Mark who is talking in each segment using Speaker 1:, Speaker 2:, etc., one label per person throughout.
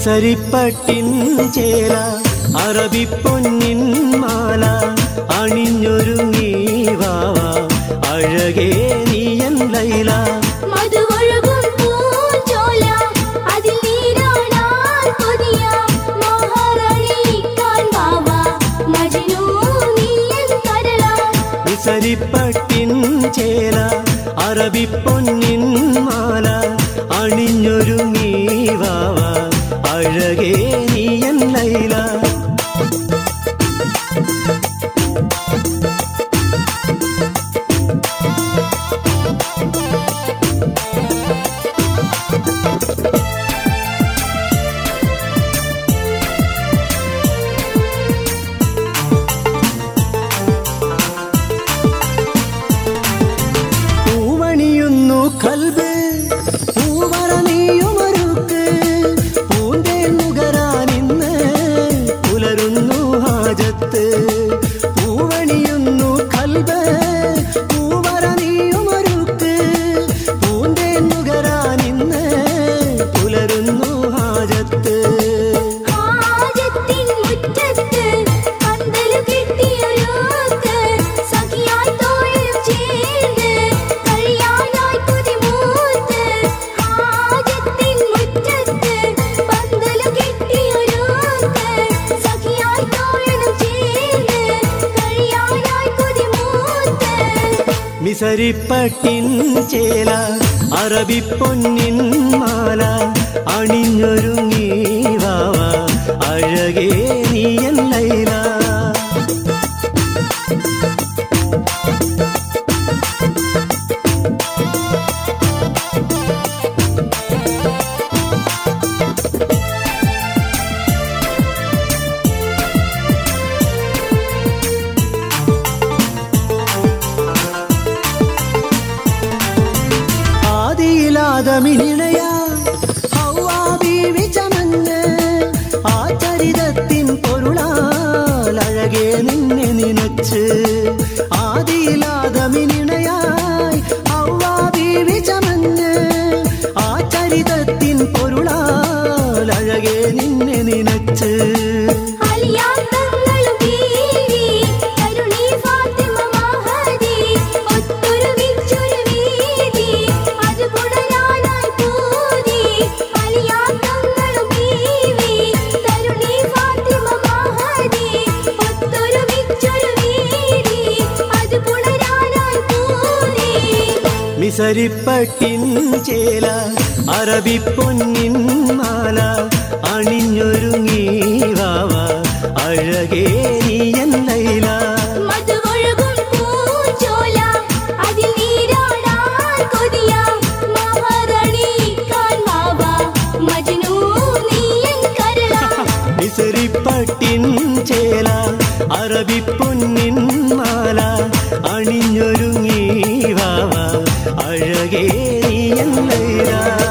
Speaker 1: മിസരിപ്പട്ടിൻ ചേല അറബി പൊന്നിൻ മാല അണിഞ്ഞൊരുങ്ങി വാവ അഴകേ നീയൻ ലൈല
Speaker 2: മധുവൊഴുകും പൂഞ്ചോല, അതിൽ നീരാടാൻ കൊതിയ മഹാറാണിക്കാൻ വാവ, മജ്നൂ നീയൻ കരളാ.
Speaker 1: മിസരിപ്പട്ടിൻ ചേല അറബി പൊന്നിൻ മാല അണിഞ്ഞൊരുങ്ങി വാവ അഴകേ നീയൻ ലൈല പൂവണിയുന്നു കൽബ് പൂവറ നീയുമറുക്ക് പൂന്തേ നുകരാനിന്ന് പുലരുന്നു ഹാജത്ത് പൂവണിയുന്നു കൽബ് പൂവറ നീയുമറുക്ക് പൂന്തേ നുകരാനിന്ന് പുലരുന്നു ഹാജത്ത്
Speaker 2: ഹാജത്തിൻ മുറ്റത്ത് പന്തല് കെട്ടിയൊരുക്ക്, സഖിയായി തോളിലും ചേർന്ന് കഴിയാനായി കൊതിമൂത്ത്. ഹാജത്തിൻ മുറ്റത്ത് പന്തല് കെട്ടിയൊരുക്ക്, സഖിയായി തോളിലും ചേർന്ന് കഴിയാനായി കൊതിമൂത്ത്.
Speaker 1: മിസരിപ്പട്ടിൻ ചേല അറബി പൊന്നിൻ മാല അണിഞ്ഞൊരുങ്ങി വാവ അഴകേ നീയൻ ലൈല ആദിയിലാദമിനിണയ ഹൗവാ ബീവി ചമഞ്ഞ് ആ ചരിതത്തിൻ പൊരുളാൽ അഴകെ നിന്നെ നിനച്ച് ആദിയിലാദമിനിണയായി ഹൗവാ ബീവി ചമഞ്ഞ് ആ ചരിതത്തിൻ പൊരുളാൽ അഴകെ നിന്നെ നിനച്ച്
Speaker 2: അലിയാത്തങ്ങളും ബീവി, കരുണി ഫാത്തിമ മഹദി, ഒത്തൊരുമിച്ചൊരു വീതി, അത് പുണരാനായി പൂതി. അലിയാത്തങ്ങളും ബീവി, കരുണി ഫാത്തിമ മഹദി, ഒത്തൊരുമിച്ചൊരു വീതി, അത് പുണരാനായി പൂതി.
Speaker 1: മിസരിപ്പട്ടിൻ ചേല അറബി പൊന്നിൻ മാല അണിഞ്ഞൊരുങ്ങി വാവ അഴകേ നീയൻ ലൈല
Speaker 2: മധുവൊഴുകും പൂഞ്ചോല, അതിൽ നീരാടാൻ കൊതിയ മഹാറാണിക്കാൻ വാവ, മജ്നൂ നീയൻ കരളാ.
Speaker 1: മിസരിപ്പട്ടിൻ ചേല അറബി പൊന്നിൻ മാല അണിഞ്ഞൊരുങ്ങി വാവ അഴകേ നീയൻ ലൈല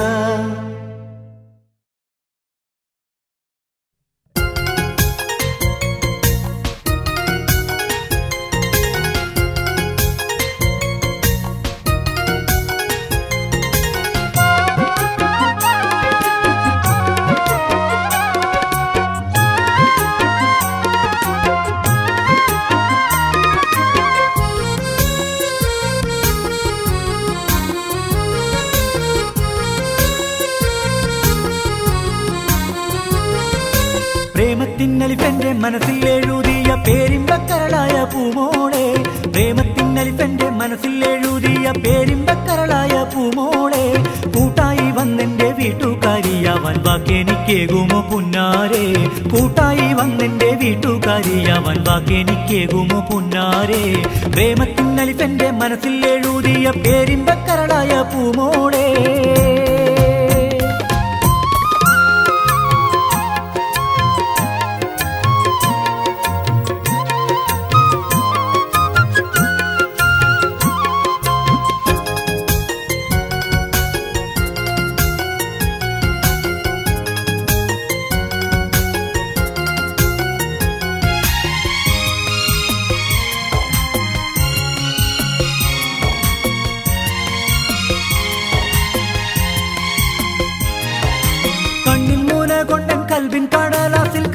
Speaker 1: പ്രേമത്തിന്നലിഫെന്റെ മനസ്സിൽ എഴുതിയ പേരിമ്പക്കരളായ പൂമോളെ പ്രേമത്തിന്നലിഫെന്റെ മനസ്സിൽ എഴുതിയ പേരിമ്പക്കരളായ പൂമോളെ കൂട്ടായി വന്നെന്റെ വീട്ടുകാരിയാവൻ വാക്കെനിക്കേകുമോ പുന്നാരെ കൂട്ടായി വന്നെന്റെ വീട്ടുകാരിയാവൻ വാക്കെനിക്കേകുമോ പുന്നാരെ പ്രേമത്തിന്നലിഫെന്റെ മനസ്സിൽ എഴുതിയ പേരിമ്പക്കരളായ പൂമോളെ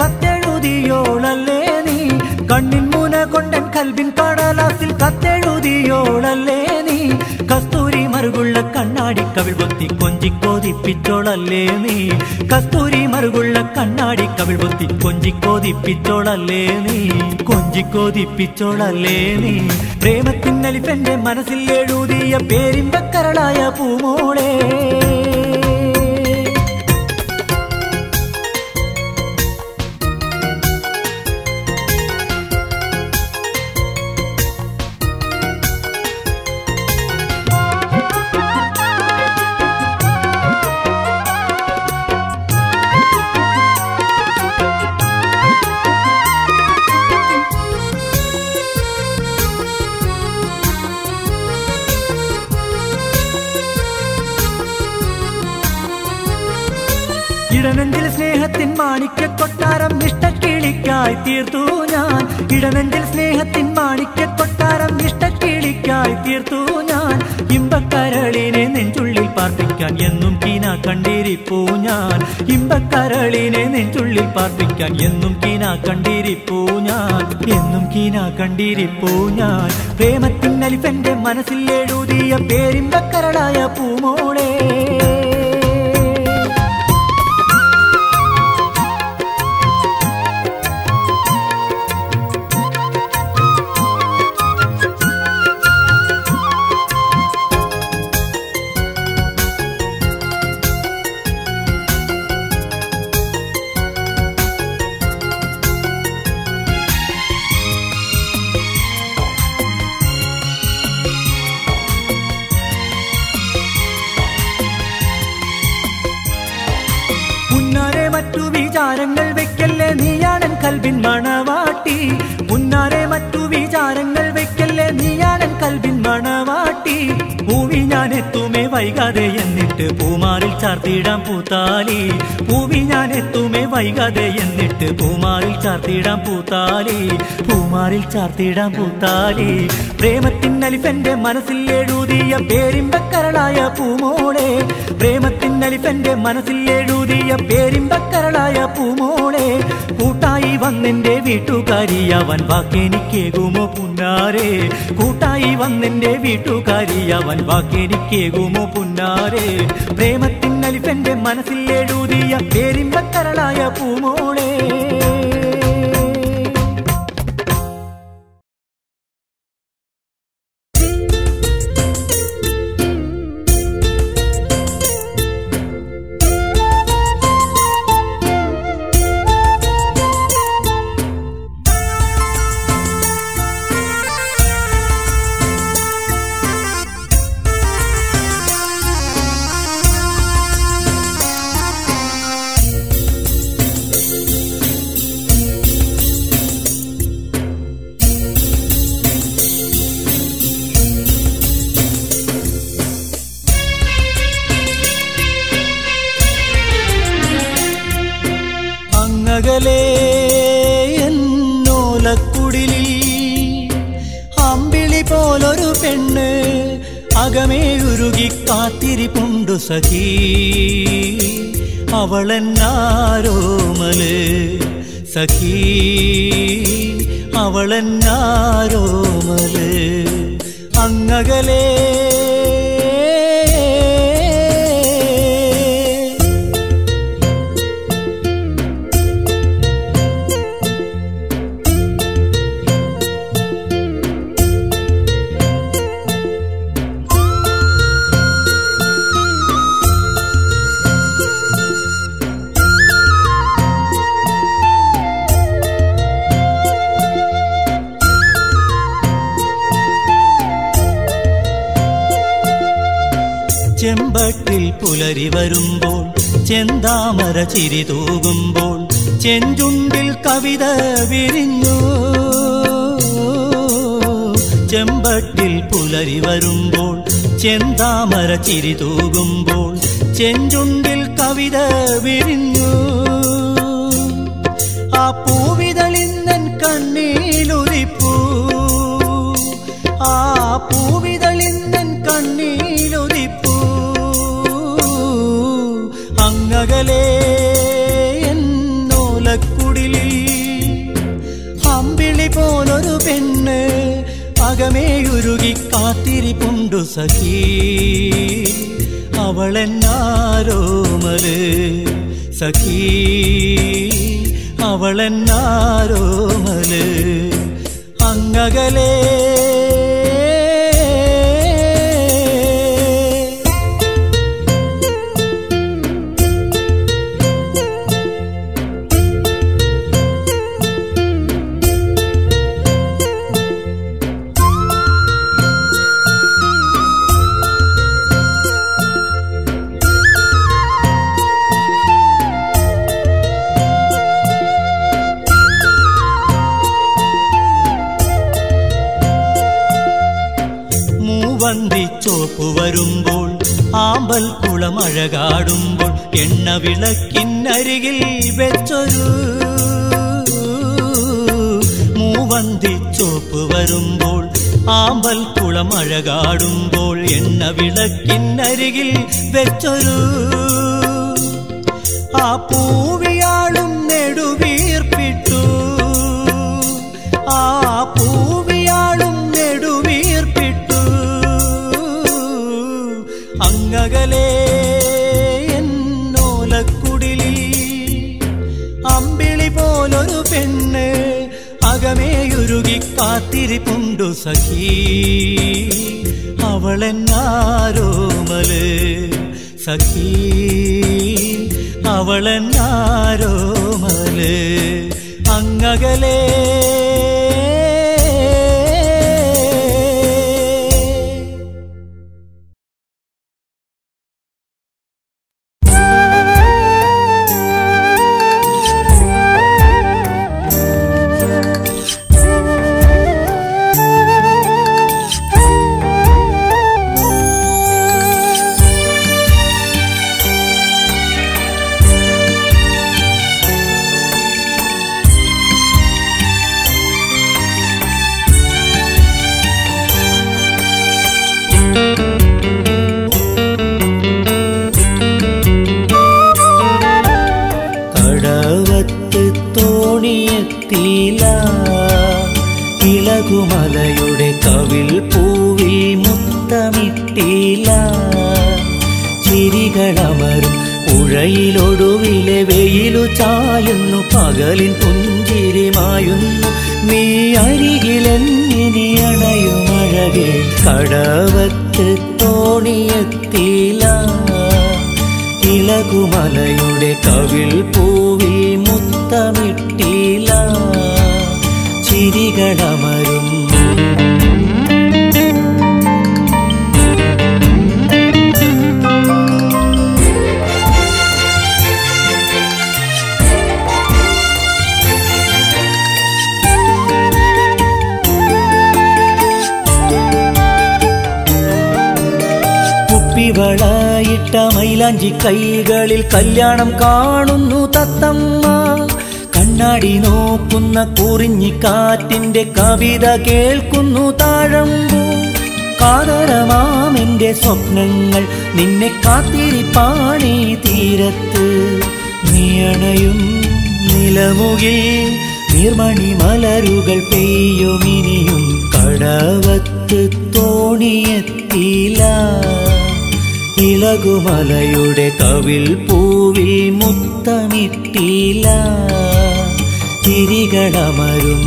Speaker 1: കത്തെഴുതിയോളല്ലേ നീ കണ്ണിൻ മുന കൊണ്ടൻ കൽവിൻ കടലാസിൽ കത്തെഴുതിയോളല്ലേ നീ കസ്തൂരി മറുകുള്ള കണ്ണാടി കവിൾ പൊത്തി കൊഞ്ചിക്കോതിപ്പിച്ചോളല്ലേ നീ കസ്തൂരി മറുകുള്ള കണ്ണാടി കവിൾ പൊത്തി കൊഞ്ചിക്കോതിപ്പിച്ചോളല്ലേ നീ കൊഞ്ചിക്കോതിപ്പിച്ചോളല്ലേ നീ പ്രേമത്തിൻ അലിഫന്റെ മനസ്സിൽ എഴുതിയ പേരിമ്പക്കരളായ പൂമോളെ ഇടനെഞ്ചിൽ സ്നേഹത്തിൻ മാണിക്യ കൊട്ടാരം ഇഷ്ടക്കിളിക്കായി തീർത്തു ഞാൻ ഇടനെഞ്ചിൽ സ്നേഹത്തിൻ മാണിക്യ കൊട്ടാരം ഇഷ്ടക്കിളിക്കായി തീർത്തു ഞാൻ ഇമ്പക്കരളിനെ നെഞ്ചുള്ളിൽ പാർപ്പിക്കാൻ എന്നും കീന കണ്ടിരിപ്പൂ ഞാൻ ഇമ്പക്കരളിനെ നെഞ്ചുള്ളിൽ പാർപ്പിക്കാൻ എന്നും കീന കണ്ടിരിപ്പൂ ഞാൻ എന്നും കീന കണ്ടിരിപ്പൂ ഞാൻ പ്രേമത്തിൻ അലിഫന്റെ മനസ്സിൽ എഴുതിയ പേരിമ്പക്കരളായ പൂമോളെ മുന്നാരെ മറ്റു വിചാരങ്ങൾ വെക്കല്ലേ നീയാണൻ കൽവിൻ മണവാട്ടി മുന്നാരെ മറ്റു വിചാരങ്ങൾ വെക്കല്ലേ നീയാണൻ കൽവിൻ മണവാട്ടി പൂവി ഞാൻ എത്തുമേ വൈകാതെ എന്നിട്ട് പൂമാറിൽ ചാർത്തിടാം പൂത്താലി പൂവി ഞാൻ എത്തുമേ വൈകാതെ എന്നിട്ട് പൂമാറിൽ ചാർത്തിടാം പൂത്താലി പൂമാറിൽ ചാർത്തിടാം പൂത്താലി പ്രേമത്തിൻ അലിഫന്റെ മനസ്സിൽ എഴുതിയ പേരിമ്പക്കരളായ പൂമോളെ പ്രേമത്തിൻ അലിഫന്റെ മനസ്സിൽ എഴുതിയ പേരിമ്പക്കരളായ പൂമോളെ കൂട്ടായി വന്നെന്റെ വീട്ടുകാരിയവൻ വാക്കെനിക്കേകുമോ പുന്നാരെ കൂട്ടായി വന്നെന്റെ വീട്ടുകാരിയവൻ വാക്കെനിക്കേകുമോ പുന്നാരെ പ്രേമത്തിൻ അലിഫന്റെ മനസ്സിൽ എഴുതിയ പേരിമ്പക്കരളായ പൂമോളെ അങ്ങകലേ എന്നോലക്കുടിലിൽ അമ്പിളി പോലൊരു പെണ്ണ് അകമേഴുരുകി കാത്തിരിപ്പുണ്ടു സഖീ അവളെന്നാരോമല് സഖീ അവളെന്നാരോമല് അങ്ങകലേ ചെമ്പട്ടിൽ പുലരി വരുമ്പോൾ ചെന്താമര ചിരി തൂകുമ്പോൾ ചെഞ്ചുണ്ടിൽ കവിത വിരിഞ്ഞു ചെമ്പട്ടിൽ പുലരി വരുമ്പോൾ ചെന്താമര ചിരി തൂകുമ്പോൾ ചെഞ്ചുണ്ടിൽ കവിത വിരിഞ്ഞു ആ പൂവിതളിന്നൻ കണ്ണീലുതിപ്പൂ ആ പൂവിതളിന്നൻ കണ്ണീലുതിപ്പൂ അങ്ങകലേ എന്നോലക്കുടിലിൽ പോലൊരു പെണ്ണ് അകമേയുരുകി കാത്തിരിപ്പുണ്ടു സഖീ അവളെന്നാരോമല് സഖീ അവളെന്നാരോമല് അങ്ങകലേ മൂവന്തി ചോപ്പ് വരുമ്പോൾ ആമ്പൽ കുളം അഴകാടുമ്പോൾ എണ്ണ വിളക്കിനരികിൽ വെച്ചൊരു മൂവന്തി ചോപ്പ് വരുമ്പോൾ ആമ്പൽ കുളം അഴകാടുമ്പോൾ എണ്ണ വിളക്കിനരികിൽ വെച്ചൊരു ആ പൂവിയാളും നെടുവീർപ്പിട്ടു ആ പൂവിയാളും നെടുവീർപ്പിട്ടു അങ്ങകലേ എന്നോലക്കുടിലിൽ അമ്പിളി പോലൊരു പെണ്ണ് അകമേയുരുകി കാത്തിരിപ്പുണ്ടു സഖീ അവളെന്നാരോമല് സഖീ അവളെന്നാരോമല് അങ്ങകലേ കടവത്ത് തോണിയെത്തിയില്ല ഇളകുമലയുടെ കവിൽ പൂവിൽ മുത്തമിട്ടില്ല ചിരികളമരും പുഴയിലൊടുവിലെ വെയിലു ചായുന്നു പകലിൻ പുഞ്ചിരിമായുന്നു നീ അരികിലെന്നിനി അണയുമഴകെ കടവത്ത് തോണിയെത്തിയില്ല ഇളകുമലയുടെ കവിൽ പൂവിൽ മുത്തമിട്ടില്ല ചിരികളമരും കുപ്പിവളയിട്ട മൈലാഞ്ചി കൈകളിൽ കല്യാണം കാണുന്നു തത്തമ്മ കണ്ണാടി നോക്കുന്ന കുറിഞ്ഞിക്കാറ്റിന്റെ കവിത കേൾക്കുന്നു താഴമ്പൂ കാതരമാമെന്റെ സ്വപ്നങ്ങൾ നിന്നെ കാത്തിരിപ്പാണീ തീരത്ത് നീയണയും നിലമുകിൽ നീർമണി മലരുകൾ പെയ്യുമിനിയും കടവത്ത് തോണിയെത്തിയില്ല ഇളകുമലയുടെ കവിൽ പൂവിൽ മുത്തമിട്ടില്ല തിരികളമരും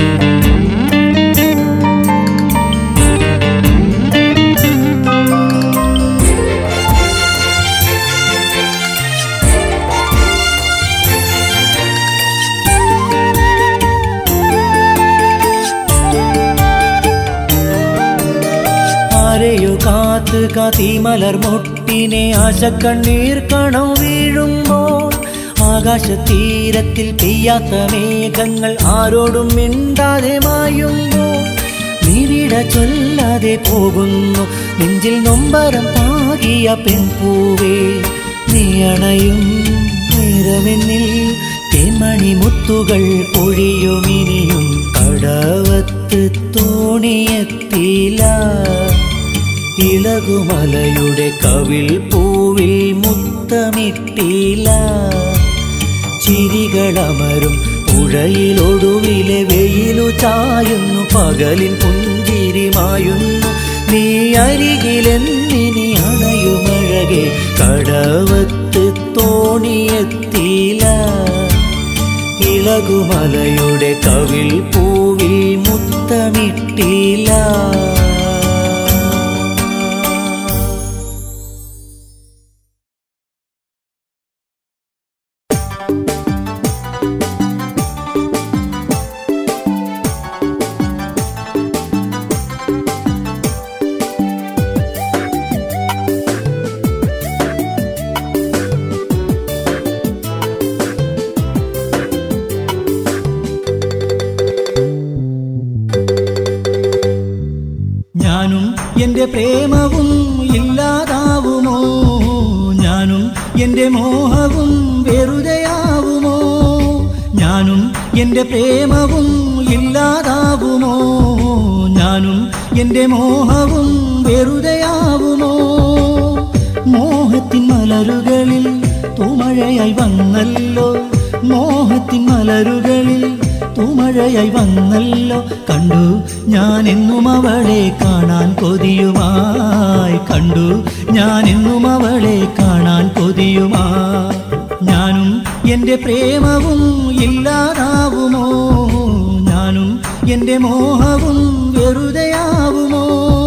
Speaker 1: ആരെയോ കാത്ത് കാത്തി മലർ മുട്ടിനെ ആശക്കണ്ണീർ കണം വീഴുമ്പോൾ ആകാശതീരത്തിൽ പെയ്യാത്ത മേഘങ്ങൾ ആരോടും മിണ്ടാതെ മായുമ്പോൾ നീവിട ചൊല്ലാതെ പോകുന്നു നെഞ്ചിൽ നൊമ്പരം പാകിയ പെൺപൂവേ നീ അണയും നിറവെന്നിൽ തേന്മണി മുത്തുകൾ പൊഴിയുമിനിയും കടവത്ത് തോണിയെത്തിയില്ല ഇളകുമലയുടെ കവിൽ പൂവിൽ മുത്തമിട്ടില്ല ചിരികളമരും പുഴയിലൊടുവിലെ വെയിലു ചായുന്നു പകലിൻ പുഞ്ചിരിമായുന്നു നീ അരികിലെന്നിനി അണയുമഴകെ കടവത്ത് തോണിയെത്തിയില്ല ഇളകുമലയുടെ കവിൽ പൂവിൽ മുത്തമിട്ടില്ല ഞാനും എൻ്റെ പ്രേമവും ഇല്ലാതാവുമോ ഞാനും എൻ്റെ മോഹവും വെറുതെയാവുമോ ഞാനും എൻ്റെ പ്രേമവും ഇല്ലാതാവുമോ ഞാനും എൻ്റെ മോഹവും വെറുതെയാവുമോ മോഹത്തിൻ മലരുകളിൽ തുമഴയായി വന്നല്ലോ മോഹത്തിൻ മലരുകളിൽ തുമഴയായി വന്നല്ലോ കണ്ടു ഞാൻ എന്നും അവളെ കാണാൻ കൊതിയുമായി കണ്ടു ഞാൻ എന്നും അവളെ കാണാൻ കൊതിയുമായി ഞാനും എൻ്റെ പ്രേമവും ഇല്ലാതാവുമോ ഞാനും എൻ്റെ മോഹവും വെറുതെയാവുമോ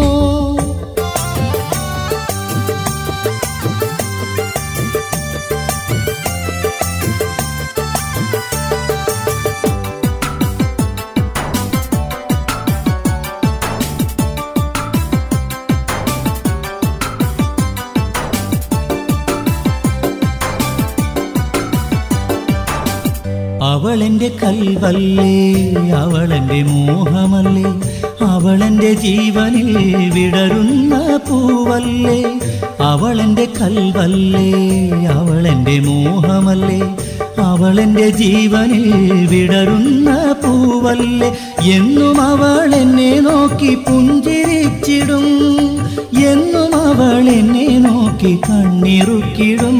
Speaker 1: അവളെന്റെ കൽവല്ലേ അവളെന്റെ മോഹമല്ലേ അവളെന്റെ ജീവനിൽ വിടരുന്ന പൂവല്ലേ അവളെന്റെ കൽവല്ലേ അവളെന്റെ മോഹമല്ലേ അവളെന്റെ ജീവനിൽ വിടരുന്ന പൂവല്ലേ എന്നും അവൾ എന്നെ നോക്കി പുഞ്ചിരിച്ചിടും എന്നും അവൾ എന്നെ നോക്കി കണ്ണിറുക്കിടും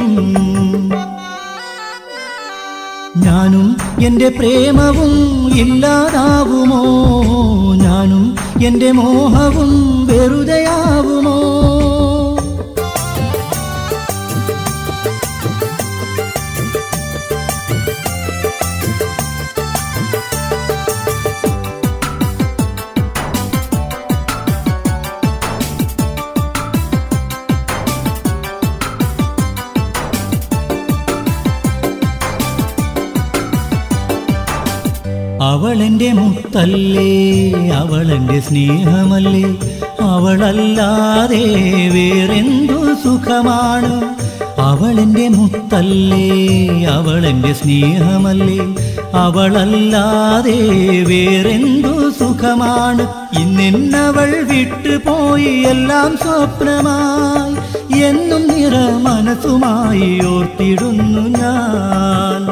Speaker 1: ഞാനും എൻ്റെ പ്രേമവും ഇല്ലാതാവുമോ ഞാനും എൻ്റെ മോഹവും വെറുതെയാവുമോ അവളെന്റെ മുത്തല്ലേ അവളെന്റെ സ്നേഹമല്ലേ അവളല്ലാതെ വേറെന്തു സുഖമാണ് അവളെന്റെ മുത്തല്ലേ അവളെന്റെ സ്നേഹമല്ലേ അവളല്ലാതെ വേറെന്തു സുഖമാണ് ഇന്നെന്നവൾ വിട്ടുപോയി എല്ലാം സ്വപ്നമായി എന്നും നിറ മനസ്സുമായി ഓർത്തിടുന്നു ഞാൻ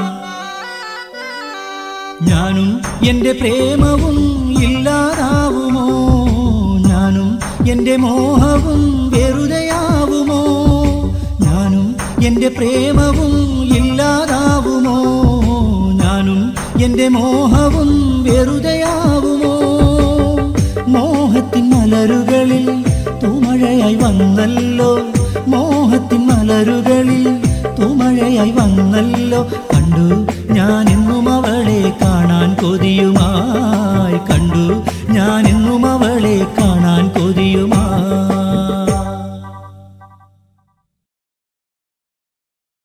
Speaker 1: ഞാനും എൻ്റെ പ്രേമവും ഇല്ലാതാവുമോ ഞാനും എൻ്റെ മോഹവും വെറുതെയാവുമോ ഞാനും എൻ്റെ പ്രേമവും ഇല്ലാതാവുമോ ഞാനും എൻ്റെ മോഹവും വെറുതെയാവുമോ മോഹത്തിൻ മലരുകളിൽ തുമഴയായി വന്നല്ലോ മോഹത്തിൻ മലരുകളിൽ തുമഴയായി വന്നല്ലോ കണ്ടു ഞാൻ എന്നും അവളെ കാണാൻ കൊതിയുമായി കണ്ടു ഞാൻ എന്നും അവളെ കാണാൻ